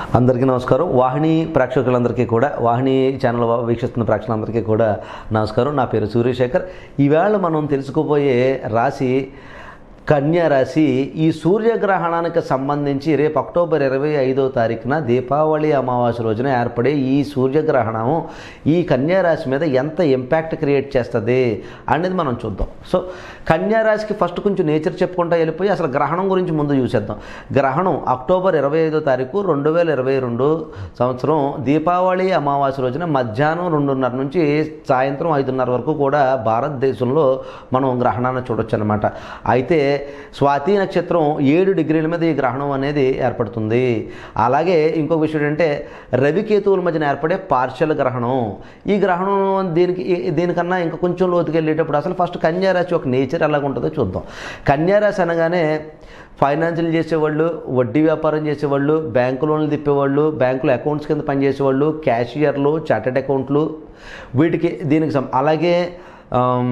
అందరికీ నమస్కారం వాహిని ప్రేక్షకులందరికీ కూడా వాహిని ఛానల్ వీక్షిస్తున్న ప్రేక్షకులందరికీ కూడా నమస్కారం నా పేరు సూర్యశేఖర్ ఈవేళ మనం తెలుసుకోబోయే రాశి కన్యా రాశి ఈ సూర్యగ్రహణానికి సంబంధించి రేపు అక్టోబర్ ఇరవై ఐదో తారీఖున దీపావళి అమావాస్య రోజున ఏర్పడే ఈ సూర్యగ్రహణం ఈ కన్యా రాశి మీద ఎంత ఇంపాక్ట్ క్రియేట్ చేస్తుంది అనేది మనం చూద్దాం సో కన్యా రాశికి ఫస్ట్ కొంచెం నేచర్ చెప్పుకుంటా వెళ్ళిపోయి అసలు గ్రహణం గురించి ముందు చూసేద్దాం గ్రహణం అక్టోబర్ ఇరవై ఐదో తారీఖు రెండు వేల ఇరవై రెండు సంవత్సరం దీపావళి అమావాస్య రోజున మధ్యాహ్నం రెండున్నర నుంచి సాయంత్రం ఐదున్నర వరకు కూడా భారతదేశంలో మనం గ్రహణాన్ని చూడొచ్చు అనమాట అయితే స్వాతి నక్షత్రం ఏడు డిగ్రీల మీద ఈ గ్రహణం అనేది ఏర్పడుతుంది అలాగే ఇంకొక విషయం ఏంటంటే రవికేతువుల మధ్యన ఏర్పడే పార్షల్ గ్రహణం ఈ గ్రహణం దీనికి ఈ- దీనికన్నా ఇంకా కొంచెం లోతుకి వెళ్ళేటప్పుడు అసలు ఫస్ట్ కన్యారాశి ఒక నేచర్ ఎలాగ ఉంటుందో చూద్దాం కన్యారాశి అనగానే ఫైనాన్షియల్ చేసేవాళ్ళు వడ్డీ వ్యాపారం చేసేవాళ్ళు బ్యాంకు లోన్లు తిప్పేవాళ్ళు బ్యాంకులో అకౌంట్స్ కింద పనిచేసేవాళ్ళు క్యాషియర్లు చార్టెడ్ అకౌంట్లు వీటికి దీనికి సం- అలాగే ఆమ్,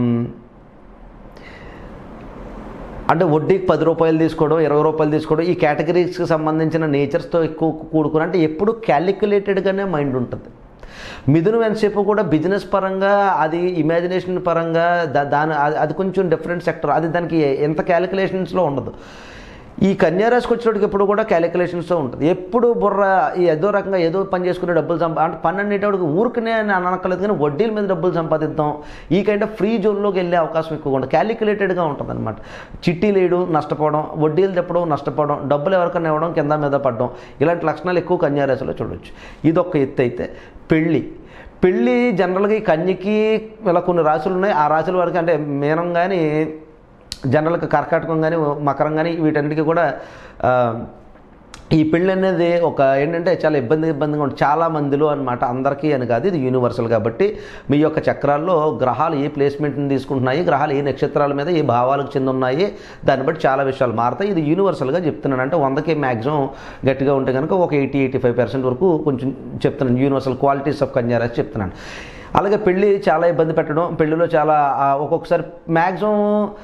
అంటే వడ్డీకి పది రూపాయలు తీసుకోవడం ఇరవై రూపాయలు తీసుకోవడం ఈ కేటగిరీస్కి సంబంధించిన నేచర్స్తో ఎక్కువ కూడుకుని అంటే ఎప్పుడు క్యాలిక్యులేటెడ్గానే మైండ్ ఉంటుంది మిథునం ఎంతసేపు కూడా బిజినెస్ పరంగా అది ఇమాజినేషన్ పరంగా దా- దాని అది- అది కొంచెం డిఫరెంట్ సెక్టర్ అది దానికి ఎంత క్యాలిక్యులేషన్స్లో ఉండదు ఈ కన్యారాశికి వచ్చేటికి ఎప్పుడు కూడా క్యాలిక్యులేషన్స్తో ఉంటుంది ఎప్పుడు బుర్ర ఈ ఏదో రకంగా ఏదో పని చేసుకునే డబ్బులు సంపా అంటే పని అనేటప్పుడు ఊరికనే అని అనక్కలేదు కానీ వడ్డీల మీద డబ్బులు సంపాదిద్దాం ఈ కైండ్ ఆఫ్ ఫ్రీ జోన్లోకి వెళ్ళే అవకాశం ఎక్కువగా ఉంటుంది క్యాలిక్యులేటెడ్గా ఉంటుంది అనమాట చిట్టీలు వేయడం నష్టపోవడం వడ్డీలు చెప్పడం నష్టపోవడం డబ్బులు ఎవరికైనా ఇవ్వడం కింద మీద పడడం ఇలాంటి లక్షణాలు ఎక్కువ కన్యారాశిలో చూడొచ్చు ఇది ఒక ఎత్తు అయితే పెళ్ళి పెళ్ళి జనరల్గా ఈ కన్యకి ఇలా కొన్ని రాశులు ఉన్నాయి ఆ రాశుల వరకు అంటే మీనం కానీ జనరల్గా కర్కాటకం కానీ మకరం కానీ వీటన్నిటికీ కూడా ఆ, ఈ పెళ్ళి అనేది ఒక ఏంటంటే చాలా ఇబ్బంది ఇబ్బందిగా ఉంటుంది చాలా మందిలో అనమాట అందరికీ అని కాదు ఇది యూనివర్సల్ కాబట్టి మీ యొక్క చక్రాల్లో గ్రహాలు ఏ ప్లేస్మెంట్ని తీసుకుంటున్నాయి గ్రహాలు ఏ నక్షత్రాల మీద ఏ భావాలకు చెంది ఉన్నాయి దాన్ని బట్టి చాలా విషయాలు మారుతాయి ఇది యూనివర్సల్గా చెప్తున్నాను అంటే వందకి మ్యాక్సిమం గట్టిగా ఉంటే కనుక ఒక ఎయిటీ ఎయిటీ ఫైవ్ పర్సెంట్ వరకు కొంచెం చెప్తున్నాను యూనివర్సల్ క్వాలిటీస్ ఆఫ్ కన్యారాశి చెప్తున్నాను అలాగే పెళ్ళి చాలా ఇబ్బంది పెట్టడం పెళ్ళిలో చాలా ఆ, ఒక్కొక్కసారి మ్యాక్సిమం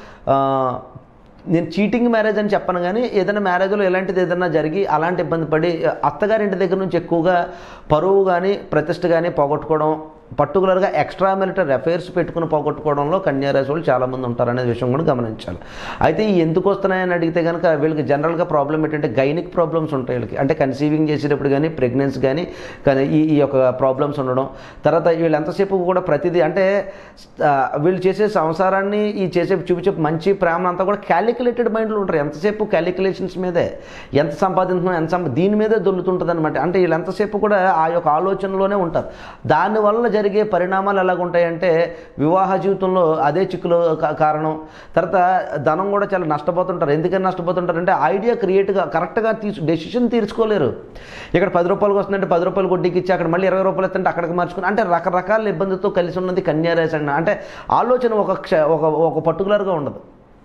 నేను చీటింగ్ మ్యారేజ్ అని చెప్పను కానీ ఏదైనా మ్యారేజ్లో ఎలాంటిది ఏదైనా జరిగి అలాంటి ఇబ్బంది పడి అత్తగారింటి దగ్గర నుంచి ఎక్కువగా పరువు కానీ ప్రతిష్ట కానీ పోగొట్టుకోవడం పర్టికులర్గా ఎక్స్ట్రా మిలిటరీ అఫైర్స్ పెట్టుకుని పోగొట్టుకోవడంలో కన్యారాశి వాళ్ళు చాలామంది ఉంటారనే విషయం కూడా గమనించాలి అయితే ఈ ఎందుకు వస్తున్నాయని అడిగితే కనుక వీళ్ళకి జనరల్గా ప్రాబ్లం ఏంటంటే గైనిక్ ప్రాబ్లమ్స్ ఉంటాయి వీళ్ళకి అంటే కన్సీవింగ్ చేసేటప్పుడు కానీ ప్రెగ్నెన్సీ కానీ కానీ ఈ ఈ యొక్క ప్రాబ్లమ్స్ ఉండడం తర్వాత వీళ్ళు ఎంతసేపు కూడా ప్రతిదీ అంటే ఆ, వీళ్ళు చేసే సంసారాన్ని ఈ చేసే చూపించే మంచి ప్రేమ అంతా కూడా క్యాలిక్యులేటెడ్ మైండ్లో ఉంటారు ఎంతసేపు క్యాలిక్యులేషన్స్ మీదే ఎంత సంపాదించుతున్నాం ఎంత సంపా దీని మీదే దొల్లుతుంటుంది అనమాట అంటే వీళ్ళు ఎంతసేపు కూడా ఆ యొక్క ఆలోచనలోనే ఉంటారు దానివల్ల జరిగే పరిణామాలు ఎలాగుంటాయంటే వివాహ జీవితంలో అదే చిక్కులో కా- కారణం తర్వాత ధనం కూడా చాలా నష్టపోతుంటారు ఎందుకని నష్టపోతుంటారు అంటే ఐడియా క్రియేట్గా కరెక్ట్గా తీసు డెసిషన్ తీర్చుకోలేరు ఇక్కడ పది రూపాయలకు వస్తుందంటే పది రూపాయలు వడ్డీకి ఇచ్చి అక్కడ మళ్ళీ ఇరవై రూపాయలు ఇస్తుంటే అక్కడికి మార్చుకుని అంటే రకరకాల ఇబ్బందితో కలిసి ఉన్నది కన్యారాశి అన్న అంటే ఆలోచన ఒక క్ష ఒక ఒక పర్టికులర్గా ఉండదు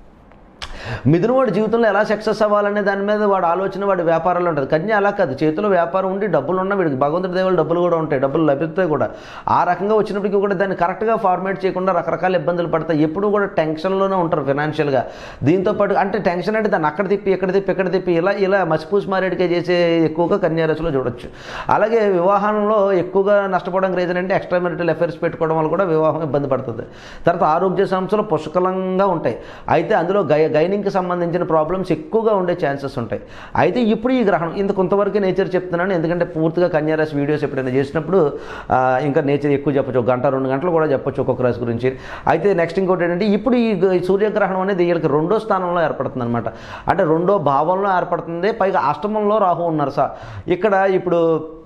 మిథున వాడి జీవితంలో ఎలా సక్సెస్ అవ్వాలనే దాని మీద వాడు ఆలోచన వాడి వ్యాపారాలు ఉంటుంది కన్య అలా కాదు చేతిలో వ్యాపారం ఉండి డబ్బులు ఉన్నా వీడికి భగవంతుడి దేవుళ్ళు డబ్బులు కూడా ఉంటాయి డబ్బులు లభిస్తాయి కూడా ఆ రకంగా వచ్చినప్పటికీ కూడా దాన్ని కరెక్ట్గా ఫార్మేట్ చేయకుండా రకరకాల ఇబ్బందులు పడతాయి ఎప్పుడు కూడా టెన్షన్లోనే ఉంటారు ఫినాన్షియల్గా దీంతో పాటు అంటే టెన్షన్ అంటే దాన్ని అక్కడ తిప్పి ఇక్కడ తిప్పి ఇక్కడ తిప్పి ఇలా ఇలా మసిపూసి మారేడికే చేసే ఎక్కువగా కన్యారాశిలో చూడొచ్చు అలాగే వివాహంలో ఎక్కువగా నష్టపోవడానికి రీజన్ అంటే ఎక్స్ట్రా మెరిటల్ అఫైర్స్ పెట్టుకోవడం వల్ల కూడా వివాహం ఇబ్బంది పడుతుంది తర్వాత ఆరోగ్య సమస్యలు పుష్కలంగా ఉంటాయి అయితే అందులో గై గైనింగ్కి సంబంధించిన ప్రాబ్లమ్స్ ఎక్కువగా ఉండే ఛాన్సెస్ ఉంటాయి అయితే ఇప్పుడు ఈ గ్రహణం ఇంత కొంతవరకు నేచర్ చెప్తున్నాను ఎందుకంటే పూర్తిగా కన్యారాశి వీడియోస్ ఎప్పుడైనా చేసినప్పుడు ఆ, ఇంకా నేచర్ ఎక్కువ చెప్పొచ్చు ఒక గంట రెండు గంటలు కూడా చెప్పొచ్చు ఒక్కొక్క రాశి గురించి అయితే నెక్స్ట్ ఇంకోటి ఏంటంటే ఇప్పుడు ఈ గ- ఈ సూర్యగ్రహణం అనేది వీళ్ళకి రెండో స్థానంలో ఏర్పడుతుంది అనమాట అంటే రెండో భావంలో ఏర్పడుతుంది పైగా అష్టమంలో రాహు ఉన్నారు సార్ ఇక్కడ ఇప్పుడు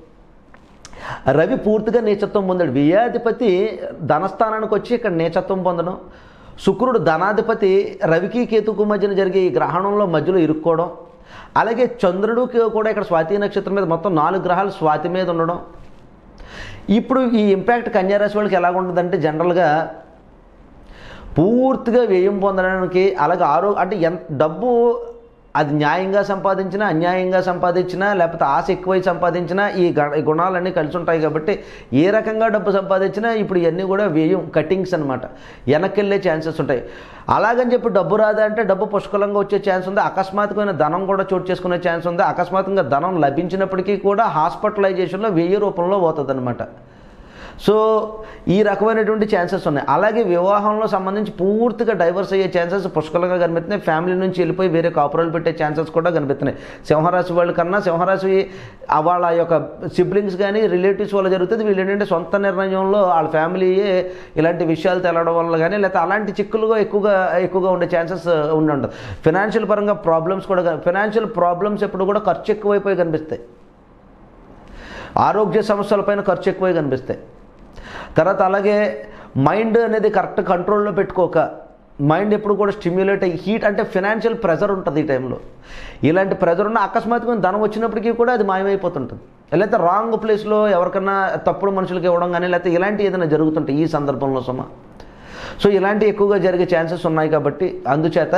రవి పూర్తిగా నీచత్వం పొందాడు వ్యయాధిపతి ధనస్థానానికి వచ్చి ఇక్కడ నీచత్వం పొందడం శుక్రుడు ధనాధిపతి రవికి కేతుకు మధ్యన జరిగే ఈ గ్రహణంలో మధ్యలో ఇరుక్కోవడం అలాగే చంద్రుడికి కూడా ఇక్కడ స్వాతి నక్షత్రం మీద మొత్తం నాలుగు గ్రహాలు స్వాతి మీద ఉండడం ఇప్పుడు ఈ ఇంపాక్ట్ కన్యారాశి వాళ్ళకి ఎలా ఉంటుందంటే జనరల్గా పూర్తిగా వ్యయం పొందడానికి అలాగే ఆరో అంటే ఎంత డబ్బు అది న్యాయంగా సంపాదించినా అన్యాయంగా సంపాదించినా లేకపోతే ఆశ ఎక్కువై సంపాదించినా ఈ గ- ఈ గుణాలన్నీ కలిసి ఉంటాయి కాబట్టి ఏ రకంగా డబ్బు సంపాదించినా ఇప్పుడు ఇవన్నీ కూడా వ్యయం కటింగ్స్ అనమాట వెనక్కి వెళ్ళే ఛాన్సెస్ ఉంటాయి అలాగని చెప్పి డబ్బు రాదా అంటే డబ్బు పుష్కలంగా వచ్చే ఛాన్స్ ఉంది అకస్మాత్తుమైన ధనం కూడా చోటు చేసుకునే ఛాన్స్ ఉంది అకస్మాత్తుగా ధనం లభించినప్పటికీ కూడా హాస్పిటలైజేషన్లో వెయ్యి రూపంలో పోతుంది సో ఈ రకమైనటువంటి ఛాన్సెస్ ఉన్నాయి అలాగే వివాహంలో సంబంధించి పూర్తిగా డైవర్స్ అయ్యే ఛాన్సెస్ పుష్కలంగా కనిపిస్తున్నాయి ఫ్యామిలీ నుంచి వెళ్ళిపోయి వేరే కాపురాలు పెట్టే ఛాన్సెస్ కూడా కనిపిస్తున్నాయి సింహరాశి వాళ్ళ కన్నా సింహరాశి ఆ వాళ్ళ యొక్క సిబ్లింగ్స్ కానీ రిలేటివ్స్ వల్ల జరుగుతుంది వీళ్ళు ఏంటంటే సొంత నిర్ణయంలో వాళ్ళ ఫ్యామిలీయే ఇలాంటి విషయాలు తెలవడం వల్ల కానీ లేకపోతే అలాంటి చిక్కులుగా ఎక్కువగా ఎక్కువగా ఉండే ఛాన్సెస్ ఉండి ఉండదు ఫినాన్షియల్ పరంగా ప్రాబ్లమ్స్ కూడా ఫినాన్షియల్ ప్రాబ్లమ్స్ ఎప్పుడు కూడా ఖర్చు ఎక్కువైపోయి కనిపిస్తాయి ఆరోగ్య సమస్యలపైన ఖర్చు ఎక్కువై కనిపిస్తాయి తర్వాత అలాగే మైండ్ అనేది కరెక్ట్ కంట్రోల్లో పెట్టుకోక మైండ్ ఎప్పుడు కూడా స్టిమ్యులేట్ అయ్యి హీట్ అంటే ఫినాన్షియల్ ప్రెజర్ ఉంటుంది ఈ టైంలో ఇలాంటి ప్రెజర్ ఉన్న అకస్మాత్తుగా ధనం వచ్చినప్పటికీ కూడా అది మాయమైపోతుంటుంది లేకపోతే రాంగ్ ప్లేస్లో ఎవరికన్నా తప్పుడు మనుషులకి ఇవ్వడం కానీ లేకపోతే ఇలాంటి ఏదైనా జరుగుతుంటాయి ఈ సందర్భంలో సుమా సో ఇలాంటి ఎక్కువగా జరిగే ఛాన్సెస్ ఉన్నాయి కాబట్టి అందుచేత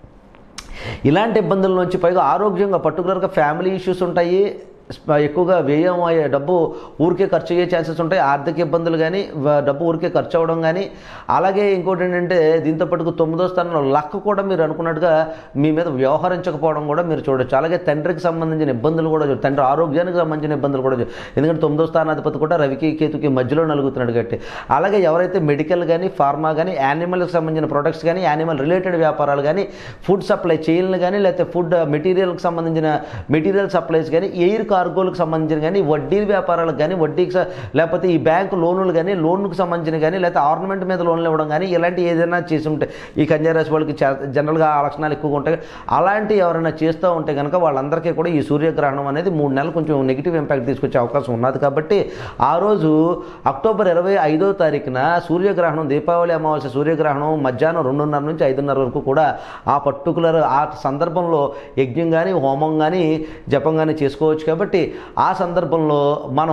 ఇలాంటి ఇబ్బందుల నుంచి పైగా ఆరోగ్యంగా పర్టికులర్గా ఫ్యామిలీ ఇష్యూస్ ఉంటాయి స్ప- ఎక్కువగా వ్యయం అయ్యే డబ్బు ఊరికే ఖర్చు అయ్యే ఛాన్సెస్ ఉంటాయి ఆర్థిక ఇబ్బందులు కానీ వ- డబ్బు ఊరికే ఖర్చు అవ్వడం కానీ అలాగే ఇంకోటి ఏంటంటే దీంతో పాటు తొమ్మిదో స్థానంలో లక్ కూడా మీరు అనుకున్నట్టుగా మీ మీద వ్యవహరించకపోవడం కూడా మీరు చూడొచ్చు అలాగే తండ్రికి సంబంధించిన ఇబ్బందులు కూడా చూడొచ్చు తండ్రి ఆరోగ్యానికి సంబంధించిన ఇబ్బందులు కూడా చూడొచ్చు ఎందుకంటే తొమ్మిదో స్థానాధిపతి కూడా రవికి కేతుకి మధ్యలో నలుగుతున్నాడు కాబట్టి అలాగే ఎవరైతే మెడికల్ కానీ ఫార్మా కానీ యానిమల్కి సంబంధించిన ప్రొడక్ట్స్ కానీ యానిమల్ రిలేటెడ్ వ్యాపారాలు కానీ ఫుడ్ సప్లై చైన్లు కానీ లేకపోతే ఫుడ్ మెటీరియల్కి సంబంధించిన మెటీరియల్ సప్లైస్ కానీ ఎయిర్ కార్గోలకు సంబంధించిన కానీ వడ్డీ వ్యాపారాలకు కానీ వడ్డీకి స- లేకపోతే ఈ బ్యాంకు లోన్లు కానీ లోన్కు సంబంధించిన కానీ లేకపోతే ఆర్నమెంట్ మీద లోన్లు ఇవ్వడం కానీ ఇలాంటి ఏదైనా చేసి ఉంటే ఈ కన్యారాశి వాళ్ళకి చా- జనరల్గా ఆ లక్షణాలు ఎక్కువగా ఉంటాయి అలాంటి ఎవరైనా చేస్తూ ఉంటే కనుక వాళ్ళందరికీ కూడా ఈ సూర్యగ్రహణం అనేది మూడు నెలలు కొంచెం నెగిటివ్ ఇంపాక్ట్ తీసుకొచ్చే అవకాశం ఉన్నది కాబట్టి ఆ రోజు అక్టోబర్ ఇరవై ఐదో తారీఖున సూర్యగ్రహణం దీపావళి అమావాస్య సూర్యగ్రహణం మధ్యాహ్నం రెండున్నర నుంచి ఐదున్నర వరకు కూడా ఆ పర్టికులర్ ఆ సందర్భంలో యజ్ఞం కానీ హోమం కానీ జపం కానీ చేసుకోవచ్చు కాబట్టి ఆ సందర్భంలో మనం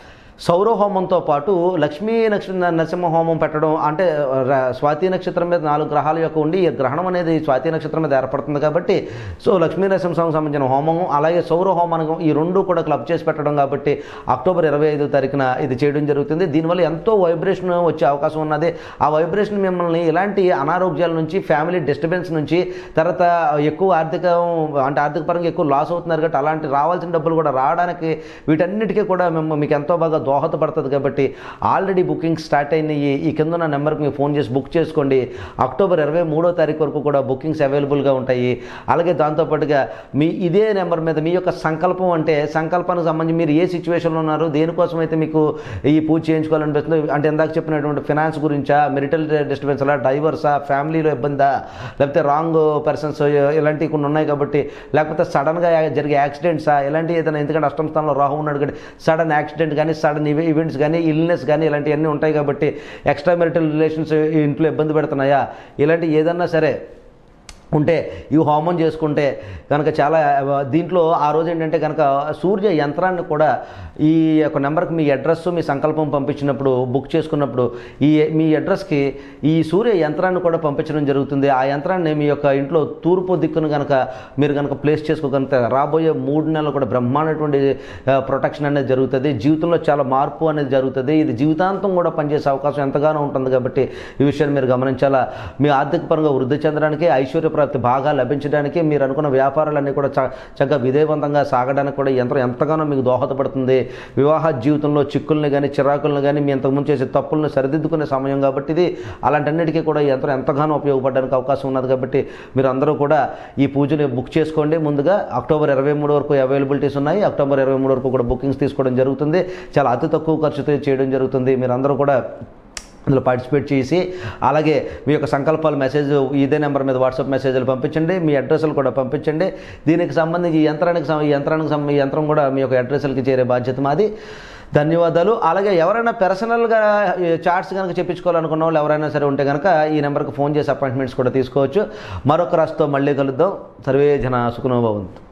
సౌర హోమంతో పాటు లక్ష్మీ నక్ష నరసింహ హోమం పెట్టడం అంటే ర- స్వాతి నక్షత్రం మీద నాలుగు గ్రహాల యొక్క ఉండి ఈ గ్రహణం అనేది స్వాతి నక్షత్రం మీద ఏర్పడుతుంది కాబట్టి సో లక్ష్మీ నరసింహస్వామికి సంబంధించిన హోమము అలాగే సౌర హోమానికి ఈ రెండు కూడా క్లబ్ చేసి పెట్టడం కాబట్టి అక్టోబర్ ఇరవై ఐదో తారీఖున ఇది చేయడం జరుగుతుంది దీనివల్ల ఎంతో వైబ్రేషన్ వచ్చే అవకాశం ఉన్నది ఆ వైబ్రేషన్ మిమ్మల్ని ఇలాంటి అనారోగ్యాల నుంచి ఫ్యామిలీ డిస్టర్బెన్స్ నుంచి తర్వాత ఎక్కువ ఆర్థిక అంటే ఆర్థిక పరంగా ఎక్కువ లాస్ అవుతున్నారు కాబట్టి అలాంటి రావాల్సిన డబ్బులు కూడా రావడానికి వీటన్నిటికీ కూడా మేము మీకు ఎంతో బాగా దోహదపడుతుంది కాబట్టి ఆల్రెడీ బుకింగ్ స్టార్ట్ అయినాయి ఈ కింద ఉన్న నెంబర్కి మీరు ఫోన్ చేసి బుక్ చేసుకోండి అక్టోబర్ ఇరవై మూడో తారీఖు వరకు కూడా బుకింగ్స్ అవైలబుల్గా ఉంటాయి అలాగే దాంతోపాటుగా మీ ఇదే నెంబర్ మీద మీ యొక్క సంకల్పం అంటే సంకల్పానికి సంబంధించి మీరు ఏ సిచ్యువేషన్లో ఉన్నారు దేనికోసం అయితే మీకు ఈ పూజ చేయించుకోవాలనిపిస్తుంది అంటే ఇందాక చెప్పినటువంటి ఫినాన్స్ గురించా మెరిటల్ డిస్టర్బెన్సా డైవర్సా ఫ్యామిలీలో ఇబ్బందా లేకపోతే రాంగ్ పర్సన్స్ ఇలాంటివి కొన్ని ఉన్నాయి కాబట్టి లేకపోతే సడన్గా జరిగే యాక్సిడెంట్సా ఇలాంటివి ఏదైనా ఎందుకంటే అష్టమ స్థానంలో రాహు ఉన్నాడు కాబట్టి సడన్ యాక్సిడెంట్ కానీ సడన్ ఈవెంట్స్ కానీ ఇల్నెస్ కానీ ఇలాంటివన్నీ ఉంటాయి కాబట్టి ఎక్స్ట్రా మెరిటల్ రిలేషన్స్ ఇంట్లో ఇబ్బంది పెడుతున్నాయా ఇలాంటి ఏదన్నా సరే ఉంటే ఈ హోమం చేసుకుంటే కనుక చాలా ఆ, దీంట్లో ఆ రోజు ఏంటంటే కనుక సూర్య యంత్రాన్ని కూడా ఈ యొక్క నెంబర్కి మీ అడ్రస్ మీ సంకల్పం పంపించినప్పుడు బుక్ చేసుకున్నప్పుడు ఈ మీ అడ్రస్కి ఈ సూర్య యంత్రాన్ని కూడా పంపించడం జరుగుతుంది ఆ యంత్రాన్ని మీ యొక్క ఇంట్లో తూర్పు దిక్కును కనుక మీరు కనుక ప్లేస్ చేసుకోగలిగితే రాబోయే మూడు నెలలు కూడా బ్రహ్మాండటువంటి ప్రొటెక్షన్ అనేది జరుగుతుంది జీవితంలో చాలా మార్పు అనేది జరుగుతుంది ఇది జీవితాంతం కూడా పనిచేసే అవకాశం ఎంతగానో ఉంటుంది కాబట్టి ఈ విషయాన్ని మీరు గమనించాలా మీ ఆర్థిక పరంగా వృద్ధి చెందడానికి ఐశ్వర్య ప్రాప్తి బాగా లభించడానికి మీరు అనుకున్న వ్యాపారాలన్నీ కూడా చ చక్కగా విజయవంతంగా సాగడానికి కూడా ఈ యంత్రం ఎంతగానో మీకు దోహదపడుతుంది వివాహ జీవితంలో చిక్కుల్ని కానీ చిరాకుల్ని కానీ మీ ఇంతకుముందు చేసే తప్పులను సరిదిద్దుకునే సమయం కాబట్టి ఇది అలాంటన్నిటికీ కూడా ఈ యంత్రం ఎంతగానో ఉపయోగపడడానికి అవకాశం ఉన్నది కాబట్టి మీరు అందరూ కూడా ఈ పూజని బుక్ చేసుకోండి ముందుగా అక్టోబర్ ఇరవై మూడు వరకు అవైలబిలిటీస్ ఉన్నాయి అక్టోబర్ ఇరవై మూడు వరకు కూడా బుకింగ్స్ తీసుకోవడం జరుగుతుంది చాలా అతి తక్కువ ఖర్చుతో చేయడం జరుగుతుంది మీరు అందరూ కూడా అందులో పార్టిసిపేట్ చేసి అలాగే మీ యొక్క సంకల్పాలు మెసేజ్ ఇదే నెంబర్ మీద వాట్సాప్ మెసేజ్లు పంపించండి మీ అడ్రస్లు కూడా పంపించండి దీనికి సంబంధించి ఈ యంత్రానికి సం- ఈ యంత్రానికి సం- ఈ యంత్రం కూడా మీ యొక్క అడ్రస్లకి చేరే బాధ్యత మాది ధన్యవాదాలు అలాగే ఎవరైనా పర్సనల్గా చార్ట్స్ కనుక చెప్పించుకోవాలనుకున్న వాళ్ళు ఎవరైనా సరే ఉంటే కనుక ఈ నెంబర్కి ఫోన్ చేసి అపాయింట్మెంట్స్ కూడా తీసుకోవచ్చు మరొక రాష్ట్రంతో మళ్ళీ కలుద్దాం సర్వే జన సుఖనోభవంతు